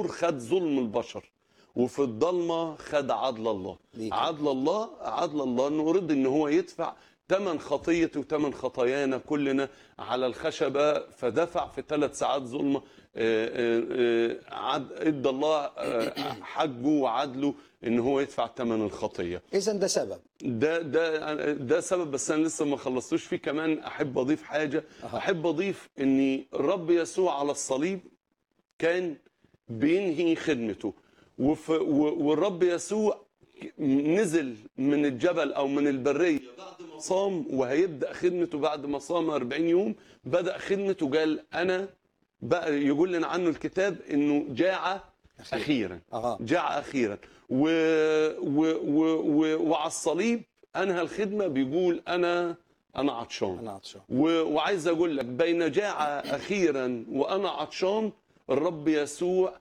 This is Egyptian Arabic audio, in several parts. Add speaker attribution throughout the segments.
Speaker 1: خد ظلم البشر وفي الضلمه خد عدل الله
Speaker 2: ليه كده؟
Speaker 1: عدل الله عدل الله انه رضي ان هو يدفع ثمن خطيتي وثمن خطايانا كلنا على الخشبه فدفع في ثلاث ساعات ظلمه آه، آه، آه، عد- ادى الله آه، حجه وعدله ان هو يدفع ثمن الخطيه
Speaker 2: اذا ده سبب
Speaker 1: ده ده ده سبب بس انا لسه ما خلصتوش فيه كمان احب اضيف حاجه
Speaker 2: أها.
Speaker 1: احب اضيف ان الرب يسوع على الصليب كان بينهي خدمته وف و- والرب يسوع نزل من الجبل او من البريه بعد ما صام وهيبدا خدمته بعد ما صام 40 يوم بدا خدمته قال انا بقى يقول لنا عنه الكتاب انه جاع
Speaker 2: أخيراً.
Speaker 1: اخيرا
Speaker 2: اها
Speaker 1: جاع اخيرا و... و... و... و... وعلى الصليب انهى الخدمه بيقول انا انا عطشان
Speaker 2: انا عطشان
Speaker 1: و... وعايز اقول لك بين جاع اخيرا وانا عطشان الرب يسوع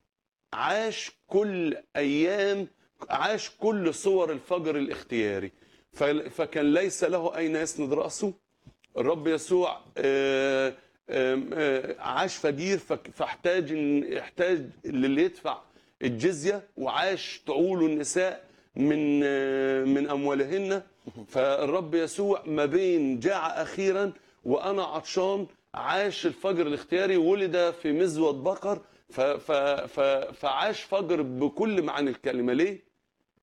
Speaker 1: عاش كل ايام عاش كل صور الفجر الاختياري ف... فكان ليس له اين يسند راسه الرب يسوع آه، آم، آه، عاش فقير فك- فاحتاج إن- احتاج للي يدفع الجزيه وعاش تعول النساء من آه، من اموالهن فالرب يسوع ما بين جاع اخيرا وانا عطشان عاش الفجر الاختياري ولد في مزود بقر ف ف ف فعاش فجر بكل معاني الكلمه ليه؟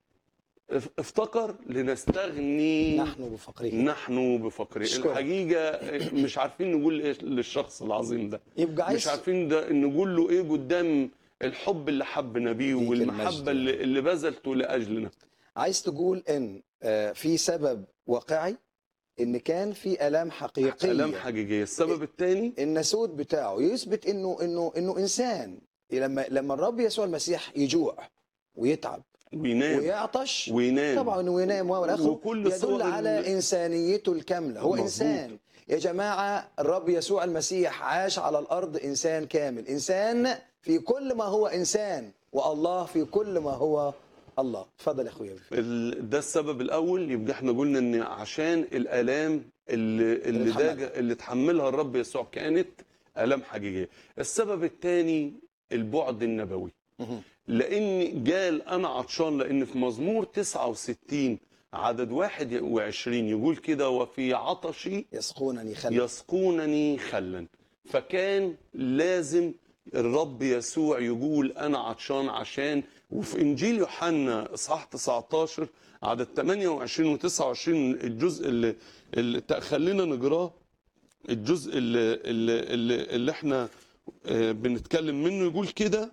Speaker 1: اف- افتقر لنستغني
Speaker 2: نحن بفقره
Speaker 1: نحن بفقره
Speaker 2: أشكرك.
Speaker 1: الحقيقه مش عارفين نقول ايه للشخص العظيم ده
Speaker 2: يبقى عايز
Speaker 1: مش عارفين ده نقول له ايه قدام الحب اللي حبنا بيه
Speaker 2: فيك المجد.
Speaker 1: والمحبه اللي, اللي بذلته لاجلنا
Speaker 2: عايز تقول ان آه، في سبب واقعي ان كان في الام حقيقيه
Speaker 1: كلام حقيقيه السبب الثاني
Speaker 2: الناسوت بتاعه يثبت انه انه انه انسان لما لما الرب يسوع المسيح يجوع ويتعب
Speaker 1: وينام
Speaker 2: ويعطش
Speaker 1: وينام
Speaker 2: طبعا وينام والى اخره
Speaker 1: وكل صور
Speaker 2: يدل على
Speaker 1: ال-
Speaker 2: انسانيته الكامله هو
Speaker 1: مظبوط.
Speaker 2: انسان يا جماعه الرب يسوع المسيح عاش على الارض انسان كامل انسان في كل ما هو انسان والله في كل ما هو الله اتفضل يا اخويا
Speaker 1: ال- ده السبب الاول يبقى احنا قلنا ان عشان الالام اللي اللي
Speaker 2: اتحملها.
Speaker 1: ده اللي تحملها الرب يسوع كانت الام حقيقيه السبب الثاني البعد النبوي
Speaker 2: مهم.
Speaker 1: لان قال انا عطشان لان في مزمور 69 عدد 21 يقول كده وفي عطشي
Speaker 2: يسقونني خلق
Speaker 1: يسقونني خلا فكان لازم الرب يسوع يقول انا عطشان عشان وفي انجيل يوحنا اصحاح 19 عدد 28 و 29 الجزء اللي, اللي تأ- خلينا نقراه الجزء اللي, اللي, اللي, اللي احنا آه، بنتكلم منه يقول كده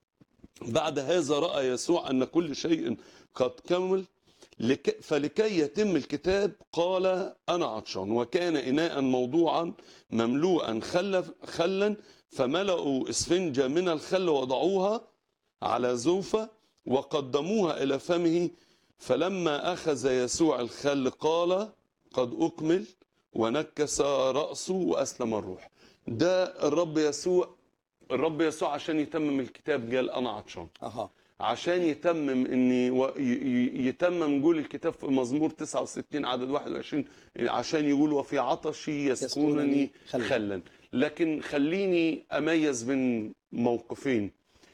Speaker 1: بعد هذا راى يسوع ان كل شيء قد كمل لك فلكي يتم الكتاب قال انا عطشان وكان اناء موضوعا مملوءا خلا خلا فملأوا اسفنجه من الخل وضعوها على زوفه وقدموها الى فمه فلما اخذ يسوع الخل قال قد اكمل ونكس راسه واسلم الروح ده الرب يسوع الرب يسوع عشان يتمم الكتاب قال انا عطشان
Speaker 2: اها
Speaker 1: عشان يتمم ان و- ي- ي- يتمم جول الكتاب في مزمور 69 عدد 21 عشان يقول وفي عطشي يسكنني
Speaker 2: خلا.
Speaker 1: خلا لكن خليني اميز بين موقفين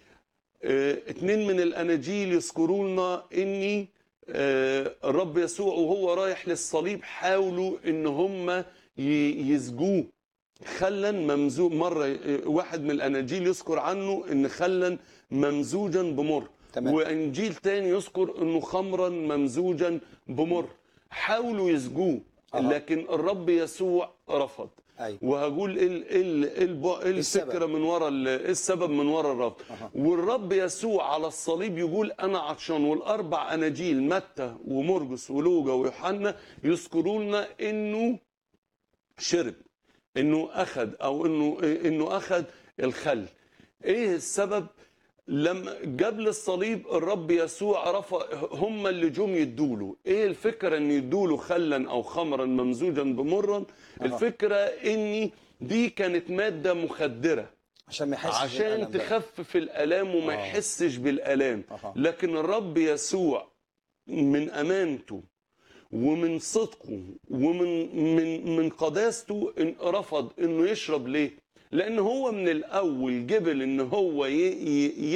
Speaker 1: آه، اتنين من الاناجيل يذكروا لنا اني آه، الرب يسوع وهو رايح للصليب حاولوا ان هم ي- يسجوه خلا ممزوج مره آه، واحد من الاناجيل يذكر عنه ان خلا ممزوجا بمر
Speaker 2: تمام.
Speaker 1: وانجيل تاني يذكر انه خمرا ممزوجا بمر حاولوا يسجوه
Speaker 2: أها.
Speaker 1: لكن الرب يسوع رفض
Speaker 2: ايوه
Speaker 1: وهقول ايه ال- ايه ال- ايه الب- ايه
Speaker 2: السبب.
Speaker 1: الفكره من ورا ال- ايه السبب من ورا الرفض
Speaker 2: أها.
Speaker 1: والرب يسوع على الصليب يقول انا عطشان والاربع اناجيل متى ومرقس ولوقا ويوحنا يذكروا لنا انه شرب انه اخذ او انه انه اخذ الخل ايه السبب لما قبل الصليب الرب يسوع رفض هم اللي جم يدوله ايه الفكره ان يدوله خلا او خمرا ممزوجا بمرا الفكره ان دي كانت ماده مخدره
Speaker 2: عشان ما يحسش
Speaker 1: عشان
Speaker 2: بالألم ده.
Speaker 1: تخفف الالام وما
Speaker 2: آه.
Speaker 1: يحسش بالالام
Speaker 2: أها.
Speaker 1: لكن الرب يسوع من امانته ومن صدقه ومن من من قداسته إن رفض انه يشرب ليه؟ لان هو من الاول جبل ان هو ي- ي-